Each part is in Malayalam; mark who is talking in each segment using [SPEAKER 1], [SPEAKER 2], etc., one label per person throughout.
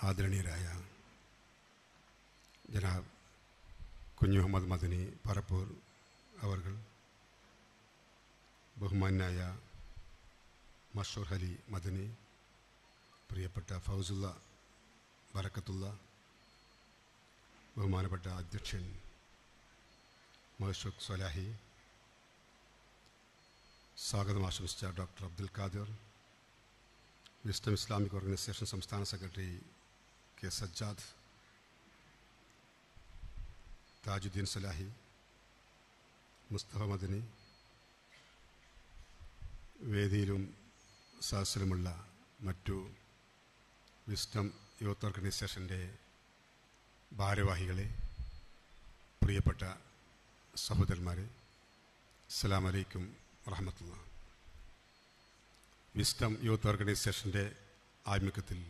[SPEAKER 1] ആദരണീയരായ ജനാബ് കുഞ്ഞു മുഹമ്മദ് മദനി പറപ്പൂർ അവർകൾ ബഹുമാനായ മഷൂർ അലി മദനി പ്രിയപ്പെട്ട ഫൗസുല്ല ബറക്കത്തുള്ള ബഹുമാനപ്പെട്ട അധ്യക്ഷൻ മഹഷുഖ് സ്വലാഹി സ്വാഗതം ആശംസിച്ച doctor Abdul Khadir wisdom Islamic organisation സംസ്ഥാന സെക്രട്ടറി കെ സജ്ജാദ് താജുദ്ദീൻ സലാഹി മുസ്തഫ മദനി വേദിയിലും സദസ്സിലുമുള്ള മറ്റു വിസ്ഡം യൂത്ത് ഓർഗനൈസേഷൻ്റെ ഭാരവാഹികളെ പ്രിയപ്പെട്ട സഹോദരന്മാരെ അസ്സാം വലൈക്കും വറഹമത്തുള്ള വിസ്ഡം യൂത്ത് ഓർഗനൈസേഷൻ്റെ ആഭിമുഖ്യത്തിൽ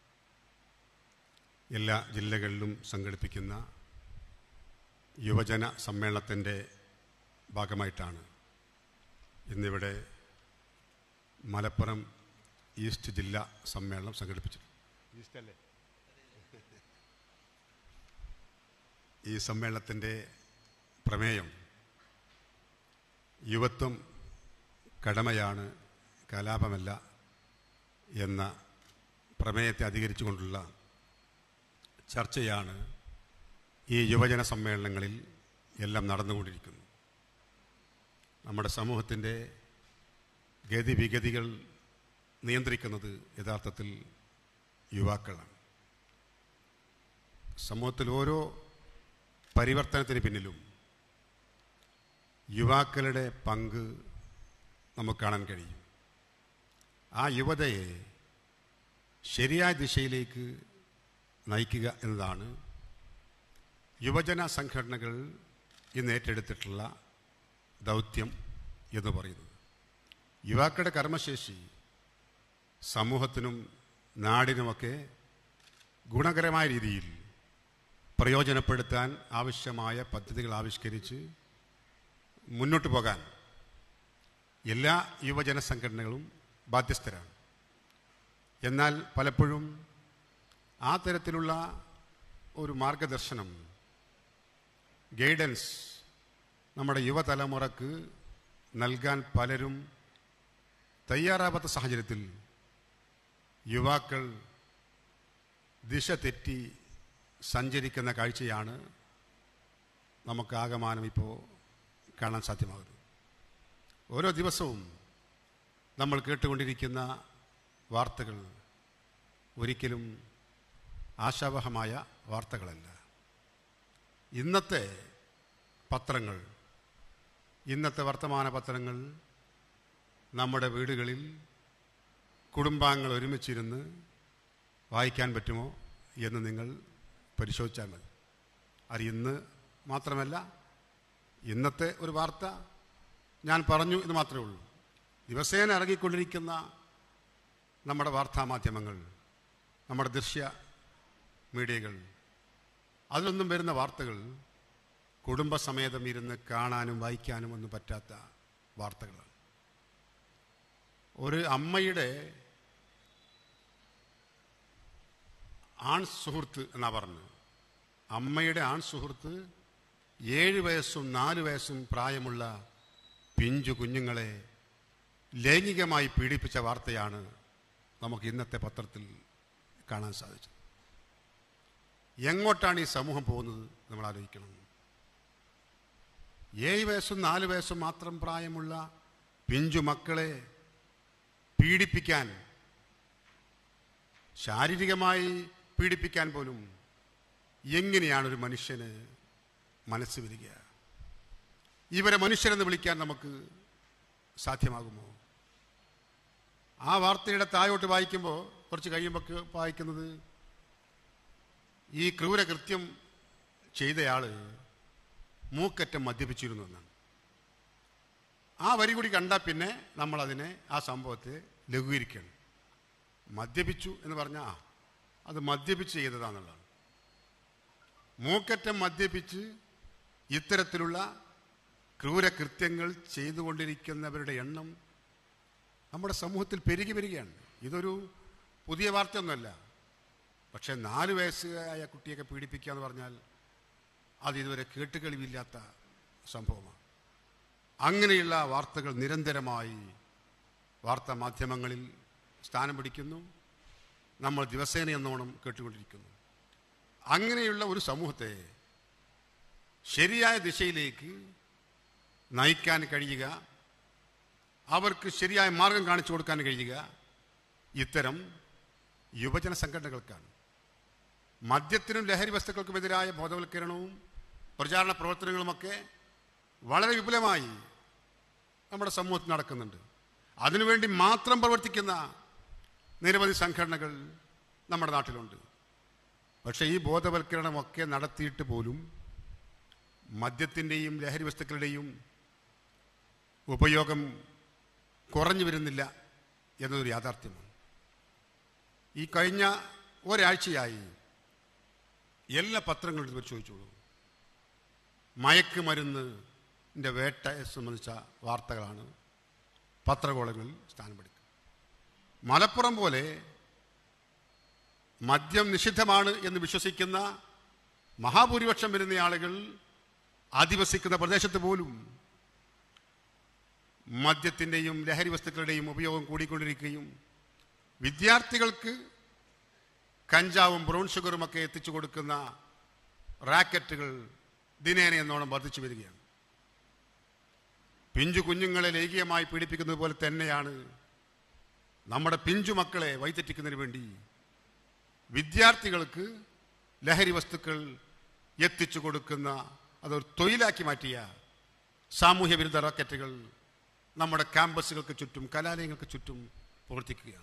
[SPEAKER 1] എല്ലാ ജില്ലകളിലും സംഘടിപ്പിക്കുന്ന യുവജന സമ്മേളനത്തിൻ്റെ ഭാഗമായിട്ടാണ് ഇന്നിവിടെ മലപ്പുറം ഈസ്റ്റ് ജില്ലാ സമ്മേളനം സംഘടിപ്പിച്ചത് ഈസ്റ്റ് അല്ലേ ഈ സമ്മേളനത്തിൻ്റെ പ്രമേയം യുവത്വം കടമയാണ് കലാപമല്ല എന്ന പ്രമേയത്തെ അധികരിച്ചുകൊണ്ടുള്ള ചർച്ചയാണ് ഈ യുവജന സമ്മേളനങ്ങളിൽ എല്ലാം നടന്നുകൊണ്ടിരിക്കുന്നു നമ്മുടെ സമൂഹത്തിൻ്റെ ഗതിവിഗതികൾ നിയന്ത്രിക്കുന്നത് യഥാർത്ഥത്തിൽ യുവാക്കളാണ് സമൂഹത്തിൽ ഓരോ പരിവർത്തനത്തിന് പിന്നിലും യുവാക്കളുടെ പങ്ക് നമുക്ക് കാണാൻ കഴിയും ആ യുവതയെ ശരിയായ ദിശയിലേക്ക് നയിക്കുക എന്നതാണ് യുവജന സംഘടനകൾ ഇന്ന് ഏറ്റെടുത്തിട്ടുള്ള ദൗത്യം എന്ന് പറയുന്നത് യുവാക്കളുടെ കർമ്മശേഷി സമൂഹത്തിനും നാടിനുമൊക്കെ ഗുണകരമായ രീതിയിൽ പ്രയോജനപ്പെടുത്താൻ ആവശ്യമായ പദ്ധതികൾ ആവിഷ്കരിച്ച് മുന്നോട്ട് പോകാൻ എല്ലാ യുവജന സംഘടനകളും ബാധ്യസ്ഥരാണ് എന്നാൽ പലപ്പോഴും ആ തരത്തിലുള്ള ഒരു മാർഗദർശനം ഗൈഡൻസ് നമ്മുടെ യുവതലമുറക്ക് നൽകാൻ പലരും തയ്യാറാവാത്ത സാഹചര്യത്തിൽ യുവാക്കൾ ദിശ തെറ്റി സഞ്ചരിക്കുന്ന കാഴ്ചയാണ് നമുക്ക് ആകമാനം ഇപ്പോൾ കാണാൻ സാധ്യമാകുന്നത് ഓരോ ദിവസവും നമ്മൾ കേട്ടുകൊണ്ടിരിക്കുന്ന വാർത്തകൾ ഒരിക്കലും ആശാവഹമായ വാർത്തകളല്ല ഇന്നത്തെ പത്രങ്ങൾ ഇന്നത്തെ വർത്തമാന പത്രങ്ങൾ നമ്മുടെ വീടുകളിൽ കുടുംബാംഗങ്ങൾ ഒരുമിച്ചിരുന്ന് വായിക്കാൻ പറ്റുമോ എന്ന് നിങ്ങൾ പരിശോധിച്ചാൽ മതി അത് ഇന്ന് മാത്രമല്ല ഇന്നത്തെ ഒരു വാർത്ത ഞാൻ പറഞ്ഞു എന്ന് മാത്രമേ ഉള്ളൂ ദിവസേന ഇറങ്ങിക്കൊണ്ടിരിക്കുന്ന നമ്മുടെ വാർത്താമാധ്യമങ്ങൾ നമ്മുടെ ദൃശ്യ മീഡിയകൾ അതിലൊന്നും വരുന്ന വാർത്തകൾ കുടുംബസമേതം ഇരുന്ന് കാണാനും വായിക്കാനും ഒന്നും പറ്റാത്ത വാർത്തകളാണ് ഒരു അമ്മയുടെ ആൺ സുഹൃത്ത് എന്നാ പറഞ്ഞു അമ്മയുടെ ആൺ സുഹൃത്ത് ഏഴ് വയസ്സും നാല് വയസ്സും പ്രായമുള്ള പിഞ്ചു കുഞ്ഞുങ്ങളെ ലൈംഗികമായി പീഡിപ്പിച്ച വാർത്തയാണ് നമുക്ക് ഇന്നത്തെ പത്രത്തിൽ കാണാൻ സാധിച്ചത് എങ്ങോട്ടാണ് ഈ സമൂഹം പോകുന്നത് നമ്മൾ ആലോചിക്കണം ഏഴ് വയസ്സും നാല് വയസ്സും മാത്രം പ്രായമുള്ള പിഞ്ചു മക്കളെ പീഡിപ്പിക്കാൻ ശാരീരികമായി പീഡിപ്പിക്കാൻ പോലും എങ്ങനെയാണ് ഒരു മനുഷ്യന് മനസ്സ് വരിക ഇവരെ മനുഷ്യരെന്ന് വിളിക്കാൻ നമുക്ക് സാധ്യമാകുമോ ആ വാർത്തയുടെ താഴോട്ട് വായിക്കുമ്പോൾ കുറച്ച് കഴിയുമ്പോൾ വായിക്കുന്നത് ഈ ക്രൂരകൃത്യം ചെയ്തയാള് മൂക്കറ്റം മദ്യപിച്ചിരുന്നു എന്നാണ് ആ വരി കൂടി കണ്ടാൽ പിന്നെ നമ്മളതിനെ ആ സംഭവത്തെ ലഘൂകരിക്കണം മദ്യപിച്ചു എന്ന് പറഞ്ഞാൽ ആ അത് മദ്യപിച്ച് ചെയ്തതാണെന്നുള്ളതാണ് മൂക്കറ്റം മദ്യപിച്ച് ഇത്തരത്തിലുള്ള ക്രൂരകൃത്യങ്ങൾ ചെയ്തുകൊണ്ടിരിക്കുന്നവരുടെ എണ്ണം നമ്മുടെ സമൂഹത്തിൽ പെരുകി വരികയാണ് ഇതൊരു പുതിയ വാർത്തയൊന്നുമല്ല പക്ഷേ നാല് വയസ്സായ കുട്ടിയൊക്കെ പീഡിപ്പിക്കുക എന്ന് പറഞ്ഞാൽ അത് ഇതുവരെ കേട്ടുകേൾവിയില്ലാത്ത സംഭവമാണ് അങ്ങനെയുള്ള വാർത്തകൾ നിരന്തരമായി വാർത്താ മാധ്യമങ്ങളിൽ സ്ഥാനം പിടിക്കുന്നു നമ്മൾ ദിവസേന എന്നോണം കേട്ടുകൊണ്ടിരിക്കുന്നു അങ്ങനെയുള്ള ഒരു സമൂഹത്തെ ശരിയായ ദിശയിലേക്ക് നയിക്കാൻ കഴിയുക അവർക്ക് ശരിയായ മാർഗം കാണിച്ചു കൊടുക്കാൻ കഴിയുക ഇത്തരം യുവജന സംഘടനകൾക്കാണ് മദ്യത്തിനും ലഹരി വസ്തുക്കൾക്കുമെതിരായ ബോധവൽക്കരണവും പ്രചാരണ പ്രവർത്തനങ്ങളുമൊക്കെ വളരെ വിപുലമായി നമ്മുടെ സമൂഹത്തിൽ നടക്കുന്നുണ്ട് അതിനുവേണ്ടി മാത്രം പ്രവർത്തിക്കുന്ന നിരവധി സംഘടനകൾ നമ്മുടെ നാട്ടിലുണ്ട് പക്ഷേ ഈ ബോധവൽക്കരണമൊക്കെ നടത്തിയിട്ട് പോലും മദ്യത്തിൻ്റെയും ലഹരി വസ്തുക്കളുടെയും ഉപയോഗം കുറഞ്ഞു വരുന്നില്ല എന്നതൊരു യാഥാർത്ഥ്യമാണ് ഈ കഴിഞ്ഞ ഒരാഴ്ചയായി എല്ലാ പത്രങ്ങളും പരിശോധിച്ചോളൂ മയക്കുമരുന്നിൻ്റെ വേട്ടയെ സംബന്ധിച്ച വാർത്തകളാണ് പത്രകോളങ്ങളിൽ സ്ഥാനം പിടിക്കുക മലപ്പുറം പോലെ മദ്യം നിഷിദ്ധമാണ് എന്ന് വിശ്വസിക്കുന്ന മഹാഭൂരിപക്ഷം വരുന്ന ആളുകൾ അധിവസിക്കുന്ന പ്രദേശത്ത് പോലും മദ്യത്തിൻ്റെയും ലഹരി വസ്തുക്കളുടെയും ഉപയോഗം കൂടിക്കൊണ്ടിരിക്കുകയും വിദ്യാർത്ഥികൾക്ക് കഞ്ചാവും ബ്രൗൺ ഷുഗറും ഒക്കെ എത്തിച്ചു കൊടുക്കുന്ന റാക്കറ്റുകൾ ദിനേന എന്നോണം വർദ്ധിച്ചു വരികയാണ് പിഞ്ചു കുഞ്ഞുങ്ങളെ ലൈംഗികമായി പീഡിപ്പിക്കുന്നത് പോലെ തന്നെയാണ് നമ്മുടെ പിഞ്ചു മക്കളെ വൈതെറ്റിക്കുന്നതിന് വേണ്ടി വിദ്യാർത്ഥികൾക്ക് ലഹരി വസ്തുക്കൾ എത്തിച്ചു കൊടുക്കുന്ന അതൊരു തൊഴിലാക്കി മാറ്റിയ സാമൂഹ്യ വിരുദ്ധ റാക്കറ്റുകൾ നമ്മുടെ ക്യാമ്പസുകൾക്ക് ചുറ്റും കലാലയങ്ങൾക്ക് ചുറ്റും പ്രവർത്തിക്കുകയാണ്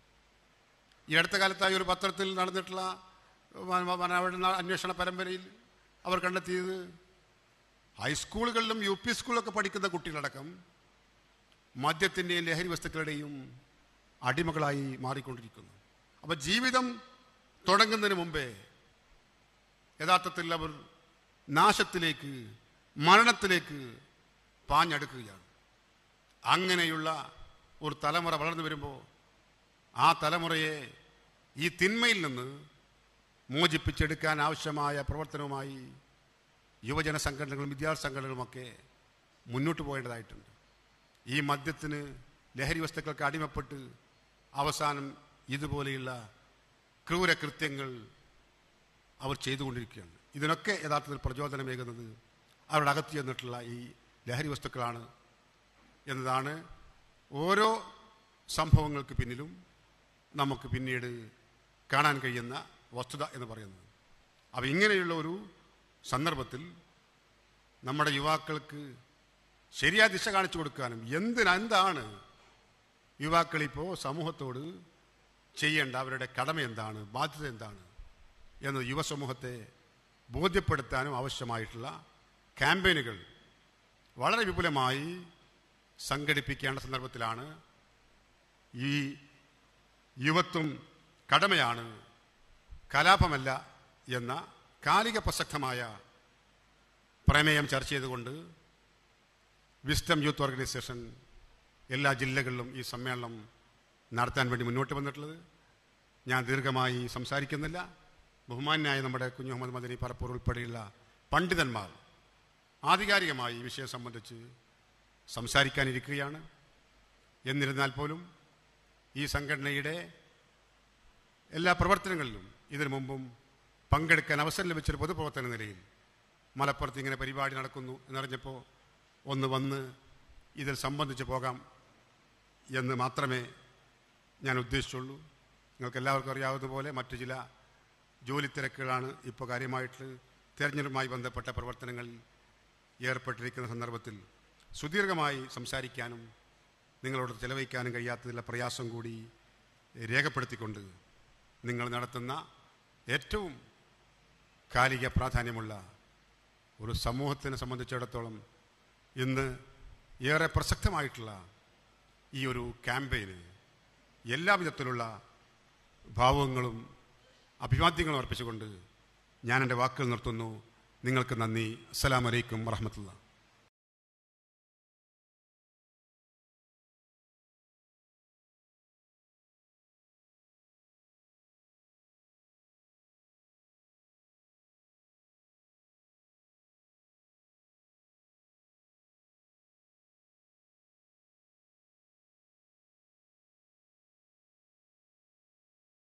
[SPEAKER 1] ഈ അടുത്ത കാലത്തായി ഒരു പത്രത്തിൽ നടന്നിട്ടുള്ള വ- വ- വ- അവരുടെ ന- അന്വേഷണ പരമ്പരയിൽ അവർ കണ്ടെത്തിയത് ഹൈസ്കൂളുകളിലും യു പി സ്കൂളിലൊക്കെ പഠിക്കുന്ന കുട്ടികളടക്കം മദ്യത്തിൻ്റെയും ലഹരി വസ്തുക്കളുടെയും അടിമകളായി മാറിക്കൊണ്ടിരിക്കുന്നു അപ്പോൾ ജീവിതം തുടങ്ങുന്നതിന് മുമ്പേ യഥാർത്ഥത്തിൽ അവർ നാശത്തിലേക്ക് മരണത്തിലേക്ക് പാഞ്ഞടുക്കുകയാണ് അങ്ങനെയുള്ള ഒരു തലമുറ വളർന്നു വരുമ്പോൾ ആ തലമുറയെ ഈ തിന്മയിൽ നിന്ന് മോചിപ്പിച്ചെടുക്കാൻ ആവശ്യമായ പ്രവർത്തനവുമായി യുവജന സംഘടനകളും വിദ്യാർത്ഥി സംഘടനകളുമൊക്കെ മുന്നോട്ട് പോകേണ്ടതായിട്ടുണ്ട് ഈ മദ്യത്തിന് ലഹരി വസ്തുക്കൾക്ക് അടിമപ്പെട്ട് അവസാനം ഇതുപോലെയുള്ള ക്രൂരകൃത്യങ്ങൾ അവർ ചെയ്തുകൊണ്ടിരിക്കുകയാണ് ഇതിനൊക്കെ യഥാർത്ഥത്തിൽ പ്രചോദനമേകുന്നത് അവരുടെ അകത്ത് ചെന്നിട്ടുള്ള ഈ ലഹരി വസ്തുക്കളാണ് എന്നതാണ് ഓരോ സംഭവങ്ങൾക്ക് പിന്നിലും നമുക്ക് പിന്നീട് കാണാൻ കഴിയുന്ന വസ്തുത എന്ന് പറയുന്നത് അപ്പം ഇങ്ങനെയുള്ള ഒരു സന്ദർഭത്തിൽ നമ്മുടെ യുവാക്കൾക്ക് ശരിയായ ദിശ കാണിച്ചു കൊടുക്കാനും എന്തിന് എന്താണ് യുവാക്കളിപ്പോൾ സമൂഹത്തോട് ചെയ്യേണ്ട അവരുടെ കടമ എന്താണ് ബാധ്യത എന്താണ് എന്ന് യുവസമൂഹത്തെ ബോധ്യപ്പെടുത്താനും ആവശ്യമായിട്ടുള്ള ക്യാമ്പയിനുകൾ വളരെ വിപുലമായി സംഘടിപ്പിക്കേണ്ട സന്ദർഭത്തിലാണ് ഈ യുവത്വം കടമയാണ് കലാപമല്ല എന്ന കാലിക പ്രസക്തമായ പ്രമേയം ചർച്ച ചെയ്തുകൊണ്ട് വിസ്റ്റം യൂത്ത് ഓർഗനൈസേഷൻ എല്ലാ ജില്ലകളിലും ഈ സമ്മേളനം നടത്താൻ വേണ്ടി മുന്നോട്ട് വന്നിട്ടുള്ളത് ഞാൻ ദീർഘമായി സംസാരിക്കുന്നില്ല ബഹുമാന്യായ നമ്മുടെ കുഞ്ഞു മുഹമ്മദ് മദനി പറപ്പൂർ ഉൾപ്പെടെയുള്ള പണ്ഡിതന്മാർ ആധികാരികമായി ഈ വിഷയം സംബന്ധിച്ച് സംസാരിക്കാനിരിക്കുകയാണ് എന്നിരുന്നാൽ പോലും ഈ സംഘടനയുടെ എല്ലാ പ്രവർത്തനങ്ങളിലും ഇതിനു മുമ്പും പങ്കെടുക്കാൻ അവസരം ലഭിച്ചൊരു പൊതുപ്രവർത്തന നിലയിൽ മലപ്പുറത്ത് ഇങ്ങനെ പരിപാടി നടക്കുന്നു എന്നറിഞ്ഞപ്പോൾ ഒന്ന് വന്ന് ഇതിൽ സംബന്ധിച്ച് പോകാം എന്ന് മാത്രമേ ഞാൻ ഉദ്ദേശിച്ചുള്ളൂ നിങ്ങൾക്ക് എല്ലാവർക്കും അറിയാവുന്നതുപോലെ മറ്റു ചില ജോലി തിരക്കുകളാണ് ഇപ്പോൾ കാര്യമായിട്ട് തെരഞ്ഞെടുപ്പുമായി ബന്ധപ്പെട്ട പ്രവർത്തനങ്ങളിൽ ഏർപ്പെട്ടിരിക്കുന്ന സന്ദർഭത്തിൽ സുദീർഘമായി സംസാരിക്കാനും നിങ്ങളോട് ചെലവഴിക്കാനും കഴിയാത്തതിലുള്ള പ്രയാസം കൂടി രേഖപ്പെടുത്തിക്കൊണ്ട് നിങ്ങൾ നടത്തുന്ന ഏറ്റവും കാലിക പ്രാധാന്യമുള്ള ഒരു സമൂഹത്തിനെ സംബന്ധിച്ചിടത്തോളം ഇന്ന് ഏറെ പ്രസക്തമായിട്ടുള്ള ഈ ഒരു ക്യാമ്പയിന് എല്ലാവിധത്തിലുള്ള ഭാവങ്ങളും അഭിവാദ്യങ്ങളും അർപ്പിച്ചുകൊണ്ട് ഞാൻ എൻ്റെ വാക്കുകൾ നിർത്തുന്നു നിങ്ങൾക്ക് നന്ദി അസ്സലാമലൈക്കും വറഹമത്തുള്ള